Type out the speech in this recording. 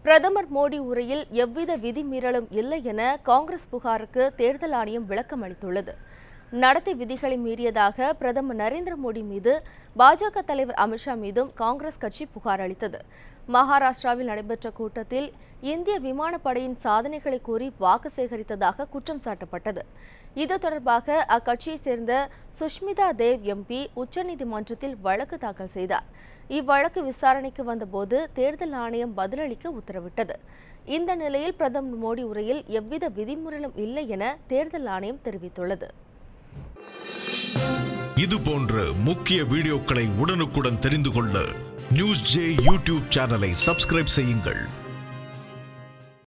பிரதமர் மோடி உரையில் எவ்வித விதிமீறலும் இல்லை என காங்கிரஸ் புகாருக்கு தேர்தல் ஆணையம் விளக்கம் அளித்துள்ளது நடத்தை விதிகளை மீறியதாக பிரதமர் நரேந்திர மோடி மீது பாஜக தலைவர் அமித்ஷா மீதும் காங்கிரஸ் கட்சி புகார் அளித்தது மகாராஷ்டிராவில் நடைபெற்ற கூட்டத்தில் இந்திய விமானப்படையின் சாதனைகளை கூறி வாக்கு சேகரித்ததாக குற்றம் சாட்டப்பட்டது இது தொடர்பாக அக்கட்சியைச் சேர்ந்த சுஷ்மிதா தேவ் எம்பி உச்சநீதிமன்றத்தில் வழக்கு தாக்கல் செய்தார் இவ்வழக்கு விசாரணைக்கு வந்தபோது தேர்தல் ஆணையம் பதிலளிக்க உத்தரவிட்டது இந்த நிலையில் பிரதமர் மோடி உரையில் எவ்வித விதிமுறைகளும் இல்லை என தேர்தல் ஆணையம் தெரிவித்துள்ளது இது போன்ற முக்கிய வீடியோக்களை உடனுக்குடன் தெரிந்து கொள்ள நியூஸ் ஜே யூடியூப் சேனலை சப்ஸ்கிரைப் செய்யுங்கள்